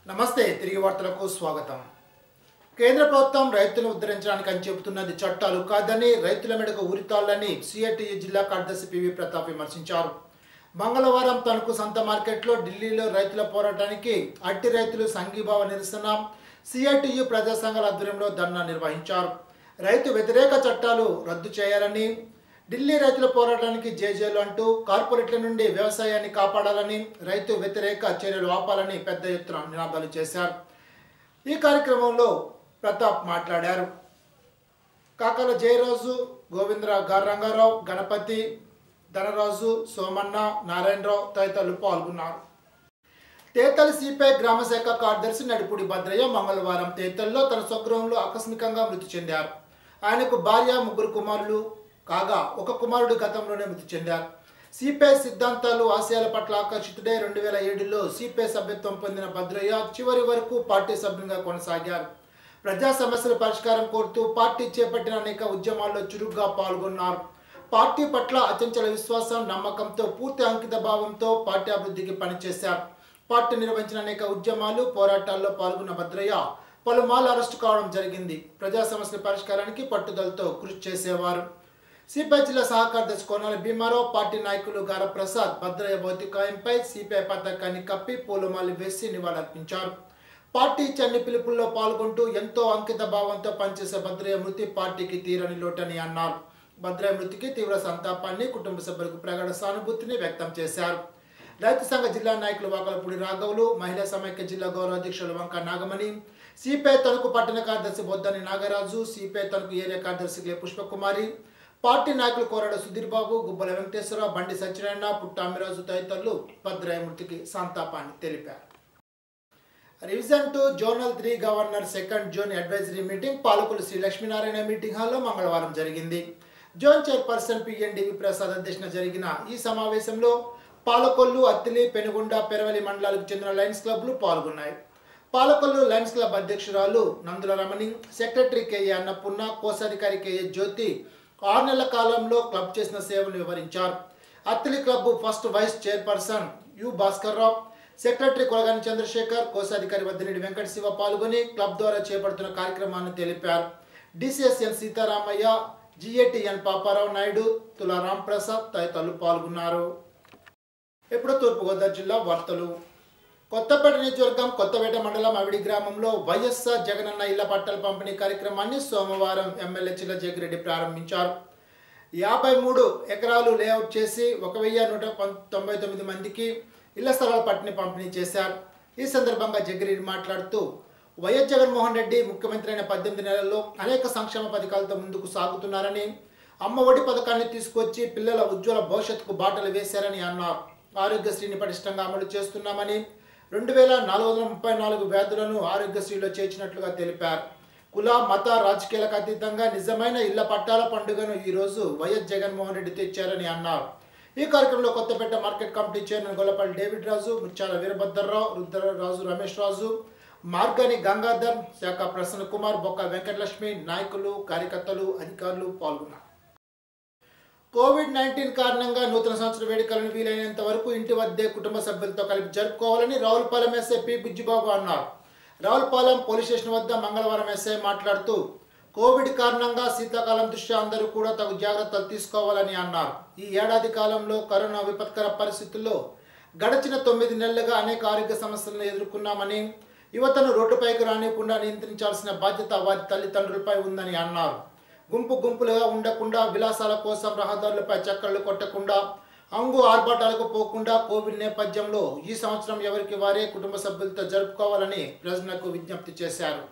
నమస్తే తిరిగి వార్తలకు స్వాగతం కేంద్ర ప్రభుత్వం రైతులను ఉద్ధరించడానికి అని చెబుతున్నది చట్టాలు కాదని రైతుల మెడకు ఉరితాళ్లని సిఐటియు జిల్లా కార్యదర్శి పివి ప్రతాప్ విమర్శించారు మంగళవారం తణుకు సంత మార్కెట్లో ఢిల్లీలో రైతుల పోరాటానికి అట్టి రైతులు సంఘీభావ నిరసన సిఐటియు ప్రజా సంఘాల ఆధ్వర్యంలో ధర్నా నిర్వహించారు రైతు వ్యతిరేక చట్టాలు రద్దు చేయాలని ఢిల్లీ రైతుల పోరాటానికి జేజేలు అంటూ కార్పొరేట్ల నుండి వ్యవసాయాన్ని కాపాడాలని రైతు వ్యతిరేక చర్యలు ఆపాలని పెద్ద ఎత్తున నినాదాలు చేశారు ఈ కార్యక్రమంలో ప్రతాప్ మాట్లాడారు కాకల జయరాజు గోవిందరావు గారంగారావు గణపతి ధనరాజు సోమన్న నారాయణరావు తదితరులు పాల్గొన్నారు తేతల్ సిపిఐ గ్రామశాఖ కార్యదర్శి నడిపూడి భద్రయ్య మంగళవారం తేతల్లో తన స్వగృహంలో ఆకస్మికంగా మృతి చెందారు ఆయనకు భార్య ముగ్గురు కుమారులు కాగా ఒక కుమారుడు గతంలోనే మృతి చెందారు సిపిఐ సిద్ధాంతాలు ఆశయాల పట్ల ఆకర్షితుడై రెండు వేల ఏడులో సిపిఐ సభ్యత్వం పొందిన భద్రయ్య చివరి వరకు పార్టీ సభ్యునిగా కొనసాగారు ప్రజా సమస్యల పరిష్కారం కోరుతూ పార్టీ చేపట్టిన అనేక ఉద్యమాల్లో చురుగ్గా పాల్గొన్నారు పార్టీ పట్ల అచంచల విశ్వాసం నమ్మకంతో పూర్తి అంకిత భావంతో పార్టీ అభివృద్ధికి పనిచేశారు పార్టీ నిర్వహించిన అనేక ఉద్యమాలు పోరాటాల్లో పాల్గొన్న భద్రయ్య పలుమార్లు అరెస్టు కావడం జరిగింది ప్రజా సమస్యల పరిష్కారానికి పట్టుదలతో కృషి చేసేవారు సిపిఐ జిల్లా సహకార్యదర్శి కోనాల భీమారావు పార్టీ నాయకులు గార ప్రసాద్ భద్రయ్య భౌతికాయంపై సిపిఐ పతాకాన్ని కప్పి పూలమాలి వేసి నివాళులర్పించారు పార్టీ ఇచ్చే అన్ని పిలుపుల్లో పాల్గొంటూ ఎంతో అంకిత భావంతో పనిచేసే భద్రయ్య మృతి పార్టీకి తీరని లోటని అన్నారు భద్రయ్య మృతికి తీవ్ర సంతాపాన్ని కుటుంబ సభ్యులకు ప్రగాఢ సానుభూతిని వ్యక్తం చేశారు రైతు సంఘ జిల్లా నాయకులు వాకలపూడి రాఘవులు మహిళా సమైక్య జిల్లా గౌరవ అధ్యక్షులు వంక నాగమణి సిపిఐ తణుకు పట్టణ కార్యదర్శి బొద్దని నాగరాజు సిపిఐ తణుకు ఏరియా కార్యదర్శి కె పుష్పకుమారి పార్టీ నాయకులు కోరాడ సుధీర్ బాబు గుబ్బల వెంకటేశ్వరరావు బండి సత్యనారాయణ పుట్టామిరాజు తదితరులు భద్రయ్య మృతికి సంతాపాన్ని తెలిపారు region two zonal three governor second zone advisory meeting పాలకులు శ్రీ లక్ష్మీనారాయణ మీటింగ్ హాల్లో మంగళవారం జరిగింది జోన్ చైర్పర్సన్ పిఎన్డివి ప్రసాద్ అధ్యక్షన జరిగిన ఈ సమావేశంలో పాలకొల్లు అత్తిలి పెనుగొండ పెరవలి మండలాలకు చెందిన లయన్స్ క్లబ్లు పాల్గొన్నాయి పాలకొల్లు లయన్స్ క్లబ్ అధ్యక్షురాలు నందుల రమణి సెక్రటరీ కేఏ అన్నపూర్ణ కోశాధికారి కేఏ జ్యోతి ఆరు నెలల కాలంలో క్లబ్ చేసిన సేవలు వివరించారు Attili club first vice chairperson U Bhaskar Rao secretary Kolagani Chandrasekhar కోశాధికారి వద్దిరెడ్డి వెంకట శివ పాల్గొని క్లబ్ ద్వారా చేపడుతున్న కార్యక్రమాన్ని తెలిపారు డిసిఎస్ఎన్ సీతారామయ్య జిఏటిఎన్ పాపారావు నాయుడు తులారాం ప్రసాద్ తదితరులు పాల్గొన్నారు ఇప్పుడు తూర్పుగోదావరి జిల్లా వార్తలు కొత్తపేట నియోజకవర్గం కొత్తపేట మండలం అవిడి గ్రామంలో వైఎస్ఆర్ జగనన్న ఇళ్ల పట్టాల పంపిణీ కార్యక్రమాన్ని సోమవారం ఎమ్మెల్యే చిల్ల జగిరెడ్డి ప్రారంభించారు యాభై మూడు ఎకరాలు లేఅవుట్ చేసి ఒక వెయ్యి నూట పం- తొంభై తొమ్మిది మందికి ఇళ్ల స్థలాల పట్టిని పంపిణీ చేశారు ఈ సందర్భంగా జగ్గిరెడ్డి మాట్లాడుతూ వైఎస్ జగన్మోహన్ రెడ్డి ముఖ్యమంత్రి అయిన పద్దెనిమిది నెలల్లో అనేక సంక్షేమ పథకాలతో ముందుకు సాగుతున్నారని అమ్మ ఒడి పథకాన్ని తీసుకొచ్చి పిల్లల ఉజ్వల భవిష్యత్తుకు బాటలు వేశారని అన్నారు ఆరోగ్యశ్రీని పటిష్టంగా అమలు చేస్తున్నామని రెండు వేల నాలుగు వందల ముప్పై నాలుగు వ్యాధులను ఆరోగ్యశ్రీలో చేర్చినట్లుగా తెలిపారు కుల మత రాజకీయాలకు అతీతంగా నిజమైన ఇళ్ల పట్టాల పండుగను ఈరోజు వైఎస్ జగన్మోహన్ రెడ్డి తెచ్చారని అన్నారు ఈ కార్యక్రమంలో Kothapeta market committee chairman Gollapalli David Raju Mutyala Veerabhadrarao Rudraraju Ramesh రాజు మార్గాని గంగాధర్ శాఖ ప్రసన్న కుమార్ బొక్క వెంకటలక్ష్మి నాయకులు కార్యకర్తలు అధికారులు పాల్గొన్నారు కోవిడ్ నైన్టీన్ కారణంగా నూతన సంవత్సర వేడుకలను వీలైనంత వరకు ఇంటి వద్దే కుటుంబ సభ్యులతో కలిపి జరుపుకోవాలని రావులపాలెం ఎస్ఐ పి బుజ్జిబాబు అన్నారు రావులపాలెం పోలీస్ స్టేషన్ వద్ద మంగళవారం ఎస్ఐ మాట్లాడుతూ కోవిడ్ కారణంగా శీతాకాలం దృష్ట్యా అందరూ కూడా తగు జాగ్రత్తలు తీసుకోవాలని అన్నారు ఈ ఏడాది కాలంలో కరోనా విపత్కర పరిస్థితుల్లో గడిచిన తొమ్మిది నెలలుగా అనేక ఆరోగ్య సమస్యలను ఎదుర్కొన్నామని యువతను రోడ్డుపైకి రానివ్వకుండా నియంత్రించాల్సిన బాధ్యత వారి తల్లిదండ్రులపై ఉందని అన్నారు గుంపు గుంపులుగా ఉండకుండా విలాసాల కోసం రహదారులపై చక్కర్లు కొట్టకుండా అంగు ఆర్భాటాలకు పోకుండా కోవిడ్ నేపథ్యంలో ఈ సంవత్సరం ఎవరికి వారే కుటుంబ సభ్యులతో జరుపుకోవాలని ప్రజలకు విజ్ఞప్తి చేశారు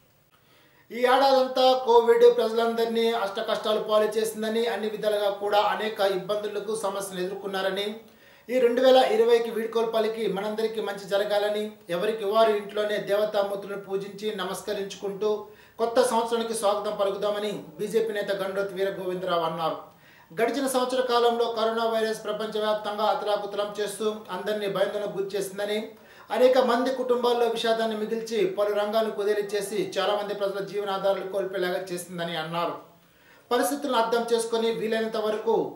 ఈ ఏడాదంతా కోవిడ్ ప్రజలందరినీ అష్ట కష్టాలు పాలు చేసిందని అన్ని విధాలుగా కూడా అనేక ఇబ్బందులకు సమస్యలు ఎదుర్కొన్నారని ఈ రెండు వేల ఇరవైకి వీడ్కోలు పలికి మనందరికీ మంచి జరగాలని ఎవరికి వారు ఇంట్లోనే దేవతామూర్తులను పూజించి నమస్కరించుకుంటూ కొత్త సంవత్సరానికి స్వాగతం పలుకుదామని బీజేపీ నేత గండ్రోత్ వీర గోవిందరావు అన్నారు గడిచిన సంవత్సర కాలంలో కరోనా వైరస్ ప్రపంచవ్యాప్తంగా అతలాకుతలం చేస్తూ అందరినీ భయాందోళనకు గురి చేసిందని అనేక మంది కుటుంబాల్లో విషాదాన్ని మిగిల్చి పలు రంగాలను కుదేలి చేసి చాలా మంది ప్రజల జీవనాధారాలు కోల్పోయేలాగా చేసిందని అన్నారు పరిస్థితులను అర్థం చేసుకొని వీలైనంత వరకు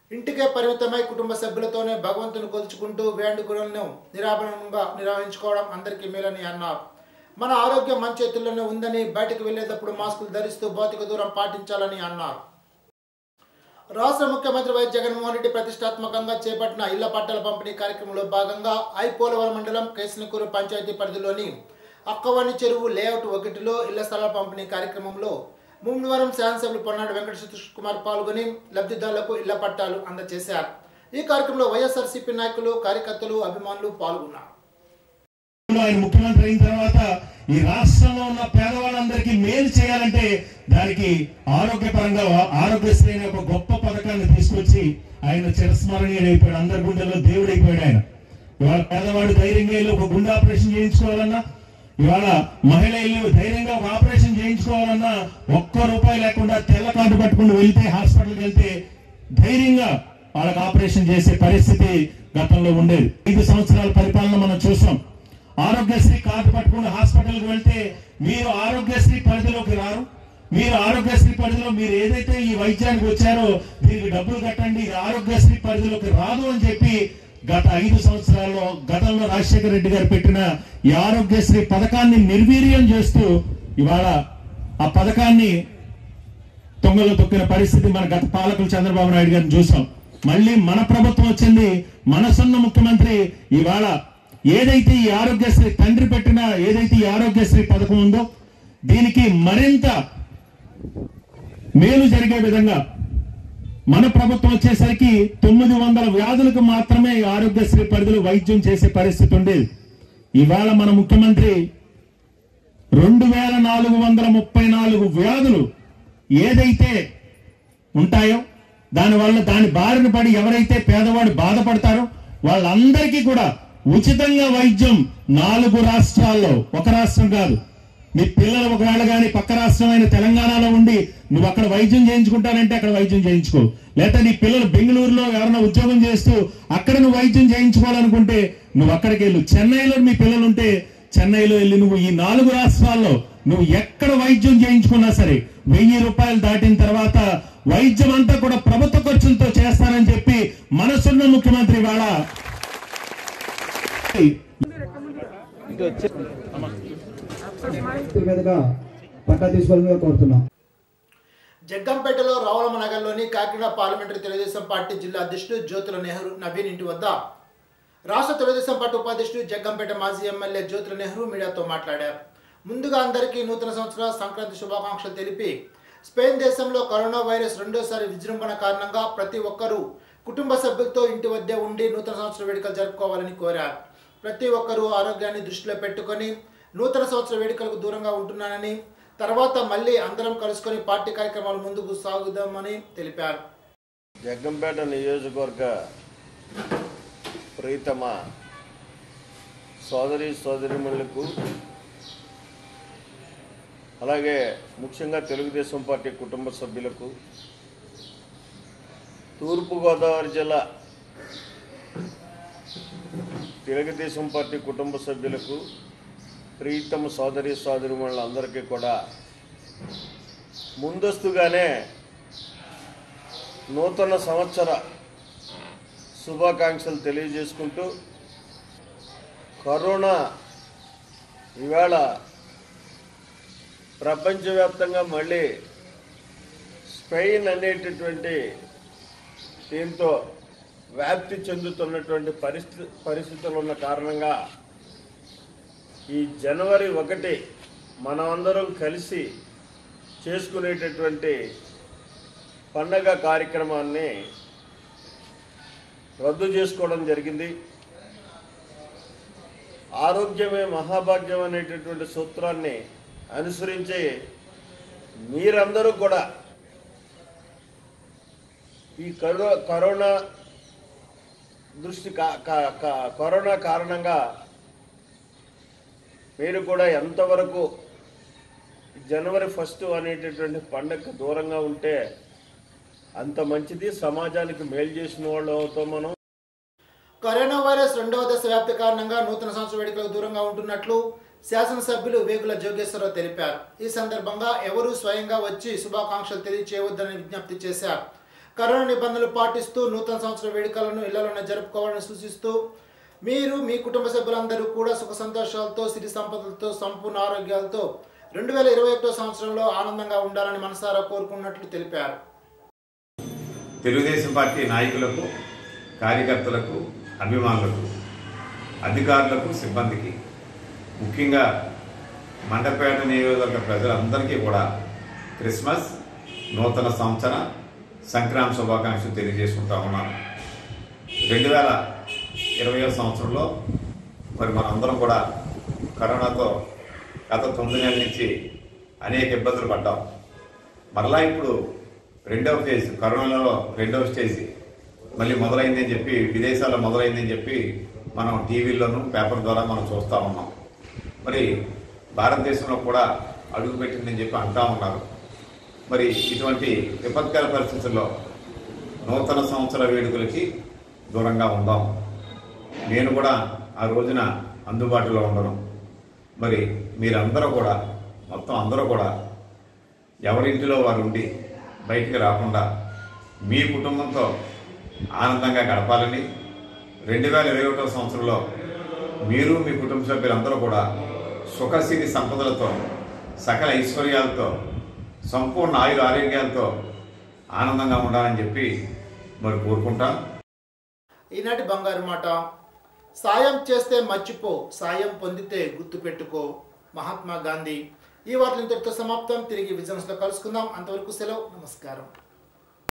ఇంటికే పరిమితమై కుటుంబ సభ్యులతోనే భగవంతుని కొలుచుకుంటూ వేడుకలను నిరాభరణంగా నిర్వహించుకోవడం అందరికీ మేలని అన్నారు మన ఆరోగ్యం మన చేతుల్లోనే ఉందని బయటకు వెళ్లేటప్పుడు మాస్కులు ధరిస్తూ భౌతిక దూరం పాటించాలని అన్నారు రాష్ట్ర ముఖ్యమంత్రి వైఎస్ జగన్మోహన్ రెడ్డి ప్రతిష్టాత్మకంగా చేపట్టిన ఇళ్ల పట్టాల పంపిణీ కార్యక్రమంలో భాగంగా ఐపోలవరం మండలం కేసనకూరు పంచాయతీ పరిధిలోని అక్కవాణి చెరువు లేఅవుట్ ఒకటిలో ఇళ్ల స్థలాల పంపిణీ కార్యక్రమంలో ముమ్మడివరం శాసనసభ్యులు పొన్నాడు వెంకట సతీష్ కుమార్ పాల్గొని లబ్ధిదారులకు ఇళ్ల పట్టాలు అందజేశారు ఈ కార్యక్రమంలో వైఎస్ఆర్సీపీ నాయకులు కార్యకర్తలు అభిమానులు పాల్గొన్నారు ఆయన ముఖ్యమంత్రి అయిన తర్వాత ఈ రాష్ట్రంలో ఉన్న పేదవాళ్ళందరికీ మేలు చేయాలంటే దానికి ఆరోగ్యపరంగా ఆరోగ్యశ్రీ అనే ఒక గొప్ప పథకాన్ని తీసుకొచ్చి ఆయన చిరస్మరణీయుడు అయిపోయాడు అందరి గుండెల్లో దేవుడు అయిపోయాడు ఆయన ఇవాళ పేదవాడు ధైర్యంగా వెళ్ళి ఒక గుండె ఆపరేషన్ చేయించుకోవాలన్నా ఇవాళ మహిళ వెళ్ళి ధైర్యంగా ఒక ఆపరేషన్ చేయించుకోవాలన్నా ఒక్క రూపాయి లేకుండా తెల్ల కార్డు పట్టుకుని వెళ్తే హాస్పిటల్కి వెళ్తే ధైర్యంగా వాళ్ళకి ఆపరేషన్ చేసే పరిస్థితి గతంలో ఉండేది ఐదు సంవత్సరాల పరిపాలన మనం చూసాం ఆరోగ్యశ్రీ కార్డు పట్టుకుని హాస్పిటల్కి వెళ్తే మీరు ఆరోగ్యశ్రీ పరిధిలోకి రారు మీరు ఆరోగ్యశ్రీ పరిధిలో మీరు ఏదైతే ఈ వైద్యానికి వచ్చారో దీనికి డబ్బులు కట్టండి ఇది ఆరోగ్యశ్రీ పరిధిలోకి రాదు అని చెప్పి గత ఐదు సంవత్సరాల్లో గతంలో రాజశేఖర రెడ్డి గారు పెట్టిన ఈ ఆరోగ్యశ్రీ పథకాన్ని నిర్వీర్యం చేస్తూ ఇవాళ ఆ పథకాన్ని తొంగలో తొక్కిన పరిస్థితి మన గత పాలకులు చంద్రబాబు నాయుడు గారిని చూసాం మళ్ళీ మన ప్రభుత్వం వచ్చింది మనసున్న ముఖ్యమంత్రి ఇవాళ ఏదైతే ఈ ఆరోగ్యశ్రీ తండ్రి పెట్టిన ఏదైతే ఈ ఆరోగ్యశ్రీ పథకం ఉందో దీనికి మరింత మేలు జరిగే విధంగా మన ప్రభుత్వం వచ్చేసరికి తొమ్మిది వందల వ్యాధులకు మాత్రమే ఈ ఆరోగ్యశ్రీ పరిధిలో వైద్యం చేసే పరిస్థితి ఉండేది ఇవాళ మన ముఖ్యమంత్రి రెండు వేల నాలుగు వందల ముప్పై నాలుగు వ్యాధులు ఏదైతే ఉంటాయో దానివల్ల దాని బారిన పడి ఎవరైతే పేదవాడు బాధపడతారో వాళ్ళందరికీ కూడా ఉచితంగా వైద్యం నాలుగు రాష్ట్రాల్లో ఒక రాష్ట్రం కాదు మీ పిల్లలు ఒకవేళ కానీ పక్క రాష్ట్రమైన తెలంగాణలో ఉండి నువ్వు అక్కడ వైద్యం చేయించుకుంటానంటే అక్కడ వైద్యం చేయించుకో లేకపోతే నీ పిల్లలు బెంగళూరులో ఎవరైనా ఉద్యోగం చేస్తూ అక్కడ నువ్వు వైద్యం చేయించుకోవాలనుకుంటే నువ్వు అక్కడికి వెళ్ళు చెన్నైలో మీ పిల్లలు ఉంటే చెన్నైలో వెళ్ళి నువ్వు ఈ నాలుగు రాష్ట్రాల్లో నువ్వు ఎక్కడ వైద్యం చేయించుకున్నా సరే వెయ్యి రూపాయలు దాటిన తర్వాత వైద్యం అంతా కూడా ప్రభుత్వ ఖర్చులతో చేస్తానని చెప్పి మనసున్న ముఖ్యమంత్రి వాళ్ళ వ్యక్తుల మీదుగా పట్టా తీసుకోవాలని కోరుతున్నాం జగ్గంపేటలో రావులమ్మ నగర్లోని కాకినాడ పార్లమెంటరీ తెలుగుదేశం పార్టీ జిల్లా అధ్యక్షుడు జ్యోతుల నెహ్రూ నవీన్ ఇంటి వద్ద రాష్ట్ర తెలుగుదేశం పార్టీ ఉపాధ్యక్షుడు జగ్గంపేట మాజీ ఎమ్మెల్యే జ్యోతుల నెహ్రూ మీడియాతో మాట్లాడారు ముందుగా అందరికీ నూతన సంవత్సర సంక్రాంతి శుభాకాంక్షలు తెలిపి స్పెయిన్ దేశంలో కరోనా వైరస్ రెండోసారి విజృంభణ కారణంగా ప్రతి ఒక్కరూ కుటుంబ సభ్యులతో ఇంటి వద్దే ఉండి నూతన సంవత్సర వేడుకలు జరుపుకోవాలని కోరారు ప్రతి ఒక్కరూ ఆరోగ్యాన్ని దృష్టిలో పెట్టుకొని నూతన సంవత్సర వేడుకలకు దూరంగా ఉంటున్నానని తర్వాత మళ్ళీ అందరం కలుసుకొని పార్టీ కార్యక్రమాలు ముందుకు సాగుదామని తెలిపారు జగ్గంపేట నియోజకవర్గ ప్రీతమ సోదరి సోదరిమణులకు అలాగే ముఖ్యంగా తెలుగుదేశం పార్టీ కుటుంబ సభ్యులకు తూర్పుగోదావరి జిల్లా తెలుగుదేశం పార్టీ కుటుంబ సభ్యులకు ప్రీతమ సోదరి సోదరిమణులందరికీ కూడా ముందస్తుగానే నూతన సంవత్సర శుభాకాంక్షలు తెలియజేసుకుంటూ కరోనా ఇవాళ ప్రపంచవ్యాప్తంగా మళ్ళీ స్పెయిన్ అనేటటువంటి దీంతో వ్యాప్తి చెందుతున్నటువంటి పరిస్థితి పరిస్థితులు ఉన్న కారణంగా ఈ జనవరి ఒకటి మనమందరం కలిసి చేసుకునేటటువంటి పండగ కార్యక్రమాన్ని రద్దు చేసుకోవడం జరిగింది ఆరోగ్యమే మహాభాగ్యం అనేటటువంటి సూత్రాన్ని అనుసరించి మీరందరూ కూడా ఈ కరో కరోనా దృష్టి కా- కా- కా- కరోనా కారణంగా మీరు కూడా ఎంతవరకు జనవరి ఫస్ట్ అనేటటువంటి పండగకు దూరంగా ఉంటే అంత మంచిది సమాజానికి మేలు చేసిన వాళ్ళు అవుతాం మనం కరోనా వైరస్ రెండవ దశ వ్యాప్తి కారణంగా నూతన సంవత్సర వేడుకలకు దూరంగా ఉంటున్నట్లు శాసనసభ్యులు వేగుల జోగేశ్వరరావు తెలిపారు ఈ సందర్భంగా ఎవరూ స్వయంగా వచ్చి శుభాకాంక్షలు తెలియచేయవద్దని విజ్ఞప్తి చేశారు కరోనా నిబంధనలు పాటిస్తూ నూతన సంవత్సర వేడుకలను ఇళ్లలోనే జరుపుకోవాలని సూచిస్తూ మీరు మీ కుటుంబ సభ్యులందరూ కూడా సుఖ సంతోషాలతో సిరి సంపదలతో సంపూర్ణ ఆరోగ్యాలతో రెండు వేల ఇరవై ఒకటో సంవత్సరంలో ఆనందంగా ఉండాలని మనసారా కోరుకున్నట్లు తెలిపారు తెలుగుదేశం పార్టీ నాయకులకు కార్యకర్తలకు అభిమానులకు అధికారులకు సిబ్బందికి ముఖ్యంగా మండపేట నియోజకవర్గ ప్రజలందరికీ కూడా క్రిస్మస్ నూతన సంవత్సర సంక్రాంతి శుభాకాంక్షలు తెలియజేసుకుంటా ఉన్నాను రెండు వేల ఇరవై సంవత్సరంలో మరి మనందరం కూడా కరోనాతో గత తొమ్మిది నెలల నుంచి అనేక ఇబ్బందులు పడ్డాం మరలా ఇప్పుడు రెండవ ఫేజ్ కరోనాలో రెండవ స్టేజ్ మళ్ళీ మొదలైందని చెప్పి విదేశాల్లో మొదలైందని చెప్పి మనం టీవీల్లోనూ పేపర్ ద్వారా మనం చూస్తూ ఉన్నాం మరి భారతదేశంలో కూడా అడుగుపెట్టిందని చెప్పి అంటా ఉన్నారు మరి ఇటువంటి విపత్కర పరిస్థితుల్లో నూతన సంవత్సర వేడుకలకి దూరంగా ఉందాం నేను కూడా ఆ రోజున అందుబాటులో ఉండను మరి మీరందరూ కూడా మొత్తం అందరూ కూడా ఎవరింటిలో వారు ఉండి బయటికి రాకుండా మీ కుటుంబంతో ఆనందంగా గడపాలని రెండు వేల ఇరవై ఒకటో సంవత్సరంలో మీరు మీ కుటుంబ సభ్యులందరూ కూడా సుఖసిరి సంపదలతో సకల ఐశ్వర్యాలతో సంపూర్ణ ఆయుర ఆరోగ్యాలతో ఆనందంగా ఉండాలని చెప్పి మరి కోరుకుంటాం ఈనాటి బంగారు మాట సాయం చేస్తే మర్చిపో సాయం పొందితే గుర్తుపెట్టుకో మహాత్మా గాంధీ ఈ వార్తలు ఇంతటితో సమాప్తం తిరిగి విజన్స్లో కలుసుకుందాం అంతవరకు సెలవు నమస్కారం